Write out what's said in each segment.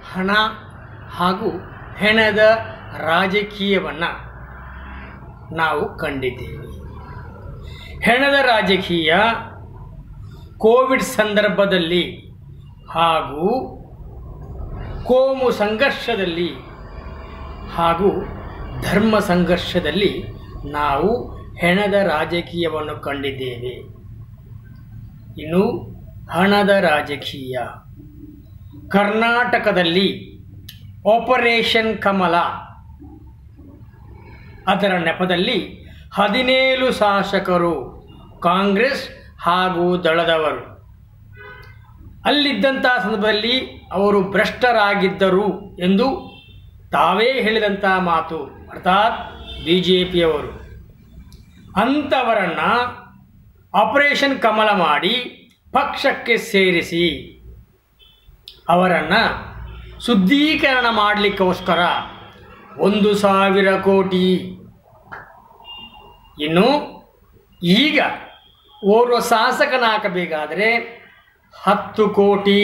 ಹಣ ಹಾಗೂ ಹೆಣದ ರಾಜಕೀಯವನ್ನು ನಾವು ಕಂಡಿದ್ದೇವೆ ಹೆಣದ ರಾಜಕೀಯ ಕೋವಿಡ್ ಸಂದರ್ಭದಲ್ಲಿ ಹಾಗೂ ಕೋಮು ಸಂಘರ್ಷದಲ್ಲಿ ಹಾಗೂ ಧರ್ಮ ಸಂಘರ್ಷದಲ್ಲಿ ನಾವು ಹೆಣದ ರಾಜಕೀಯವನ್ನು ಕಂಡಿದ್ದೇವೆ ಇನ್ನು ಹಣದ ರಾಜಕೀಯ ಕರ್ನಾಟಕದಲ್ಲಿ ಆಪರೇಷನ್ ಕಮಲ ಅದರ ನೆಪದಲ್ಲಿ ಹದಿನೇಳು ಶಾಸಕರು ಕಾಂಗ್ರೆಸ್ ಹಾಗೂ ದಳದವರು ಅಲ್ಲಿದ್ದಂಥ ಸಂದರ್ಭದಲ್ಲಿ ಅವರು ಭ್ರಷ್ಟರಾಗಿದ್ದರು ಎಂದು ತಾವೇ ಹೇಳಿದಂಥ ಮಾತು ಅರ್ಥಾತ್ ಬಿ ಜೆ ಪಿಯವರು ಅಂಥವರನ್ನು ಆಪರೇಷನ್ ಕಮಲ ಮಾಡಿ ಪಕ್ಷಕ್ಕೆ ಸೇರಿಸಿ ಅವರನ್ನು ಶುದ್ಧೀಕರಣ ಮಾಡಲಿಕ್ಕೋಸ್ಕರ ಒಂದು ಸಾವಿರ ಕೋಟಿ ಇನ್ನು ಈಗ ಓರ್ವ ಶಾಸಕನ ಹಾಕಬೇಕಾದರೆ ಹತ್ತು ಕೋಟಿ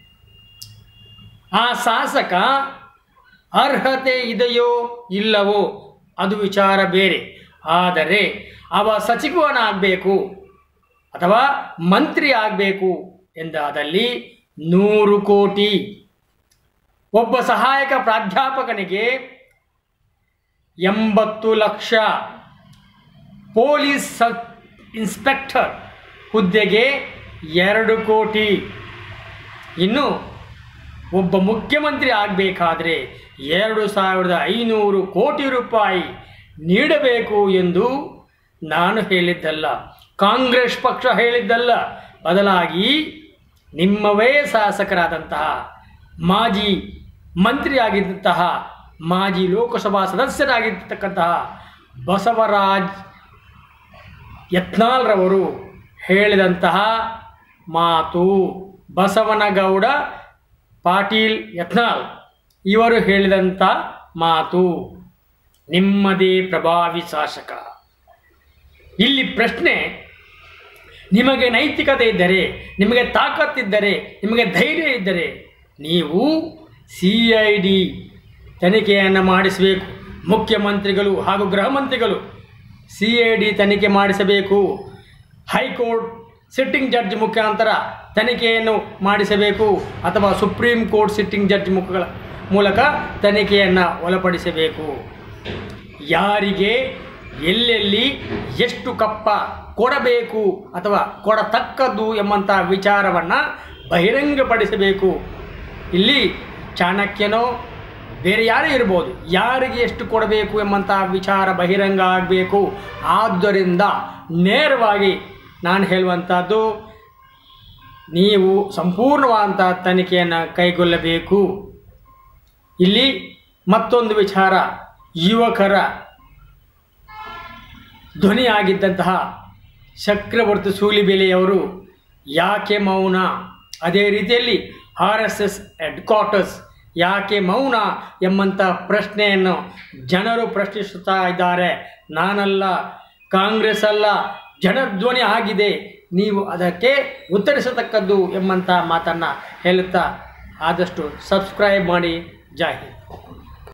ಆ ಶಾಸಕ ಅರ್ಹತೆ ಇದೆಯೋ ಇಲ್ಲವೋ ಅದು ವಿಚಾರ ಬೇರೆ ಆದರೆ ಅವ ಸಚಿವನಾಗಬೇಕು ಅಥವಾ ಮಂತ್ರಿ ಆಗಬೇಕು ಎಂದಾದಲ್ಲಿ ನೂರು ಕೋಟಿ ಒಬ್ಬ ಸಹಾಯಕ ಪ್ರಾಧ್ಯಾಪಕನಿಗೆ ಎಂಬತ್ತು ಲಕ್ಷ ಪೊಲೀಸ್ ಸಬ್ ಇನ್ಸ್ಪೆಕ್ಟರ್ ಹುದ್ದೆಗೆ ಎರಡು ಕೋಟಿ ಇನ್ನು ಒಬ್ಬ ಮುಖ್ಯಮಂತ್ರಿ ಆಗಬೇಕಾದ್ರೆ ಎರಡು ಸಾವಿರದ ಐನೂರು ಕೋಟಿ ರೂಪಾಯಿ ನೀಡಬೇಕು ಎಂದು ನಾನು ಹೇಳಿದ್ದಲ್ಲ ಕಾಂಗ್ರೆಸ್ ಪಕ್ಷ ಹೇಳಿದ್ದಲ್ಲ ಬದಲಾಗಿ ನಿಮ್ಮವೇ ಶಾಸಕರಾದಂತಹ ಮಾಜಿ ಮಂತ್ರಿಯಾಗಿದ್ದಂತಹ ಮಾಜಿ ಲೋಕಸಭಾ ಸದಸ್ಯರಾಗಿರ್ತಕ್ಕಂತಹ ಬಸವರಾಜ್ ಯತ್ನಾಳ್ರವರು ಹೇಳಿದಂತಹ ಮಾತು ಬಸವನಗೌಡ ಪಾಟೀಲ್ ಯತ್ನಾಳ್ ಇವರು ಹೇಳಿದಂಥ ಮಾತು ನಿಮ್ಮದೇ ಪ್ರಭಾವಿ ಶಾಸಕ ಇಲ್ಲಿ ಪ್ರಶ್ನೆ ನಿಮಗೆ ನೈತಿಕತೆ ಇದ್ದರೆ ನಿಮಗೆ ತಾಕತ್ತಿದ್ದರೆ ನಿಮಗೆ ಧೈರ್ಯ ಇದ್ದರೆ ನೀವು ಸಿ ಐ ಡಿ ತನಿಖೆಯನ್ನು ಮಾಡಿಸಬೇಕು ಮುಖ್ಯಮಂತ್ರಿಗಳು ಹಾಗೂ ಗೃಹ ಮಂತ್ರಿಗಳು ಸಿ ಐ ಡಿ ತನಿಖೆ ಮಾಡಿಸಬೇಕು ಹೈಕೋರ್ಟ್ ಸಿಟ್ಟಿಂಗ್ ಜಡ್ಜ್ ಮುಖಾಂತರ ತನಿಖೆಯನ್ನು ಮಾಡಿಸಬೇಕು ಅಥವಾ ಸುಪ್ರೀಂ ಕೋರ್ಟ್ ಸಿಟ್ಟಿಂಗ್ ಜಡ್ಜ್ ಮುಖಗಳ ಮೂಲಕ ತನಿಖೆಯನ್ನು ಒಳಪಡಿಸಬೇಕು ಯಾರಿಗೆ ಎಲ್ಲೆಲ್ಲಿ ಎಷ್ಟು ಕಪ್ಪ ಕೊಡಬೇಕು ಅಥವಾ ಕೊಡತಕ್ಕದ್ದು ಎಂಬಂಥ ವಿಚಾರವನ್ನು ಬಹಿರಂಗಪಡಿಸಬೇಕು ಇಲ್ಲಿ ಚಾಣಕ್ಯನೋ ಬೇರೆ ಯಾರೇ ಇರ್ಬೋದು ಯಾರಿಗೆ ಎಷ್ಟು ಕೊಡಬೇಕು ಎಂಬಂಥ ವಿಚಾರ ಬಹಿರಂಗ ಆಗಬೇಕು ಆದ್ದರಿಂದ ನೇರವಾಗಿ ನಾನು ಹೇಳುವಂಥದ್ದು ನೀವು ಸಂಪೂರ್ಣವಾದಂಥ ತನಿಖೆಯನ್ನು ಕೈಗೊಳ್ಳಬೇಕು ಇಲ್ಲಿ ಮತ್ತೊಂದು ವಿಚಾರ ಯುವಕರ ಧ್ವನಿಯಾಗಿದ್ದಂತಹ ಚಕ್ರವರ್ತಿ ಸೂಲಿಬೆಲೆಯವರು ಯಾಕೆ ಮೌನ ಅದೇ ರೀತಿಯಲ್ಲಿ R S S headquarters ಯಾಕೆ ಮೌನ ಎಂಬಂಥ ಪ್ರಶ್ನೆಯನ್ನು ಜನರು ಪ್ರಶ್ನಿಸುತ್ತಾ ಇದ್ದಾರೆ ನಾನಲ್ಲ ಕಾಂಗ್ರೆಸ್ ಅಲ್ಲ ಜನಧ್ವನಿ ಆಗಿದೆ ನೀವು ಅದಕ್ಕೆ ಉತ್ತರಿಸತಕ್ಕದ್ದು ಎಂಬಂಥ ಮಾತನ್ನು ಹೇಳುತ್ತಾ ಆದಷ್ಟು ಸಬ್ಸ್ಕ್ರೈಬ್ ಮಾಡಿ ಜೈ ಹಿಂದ್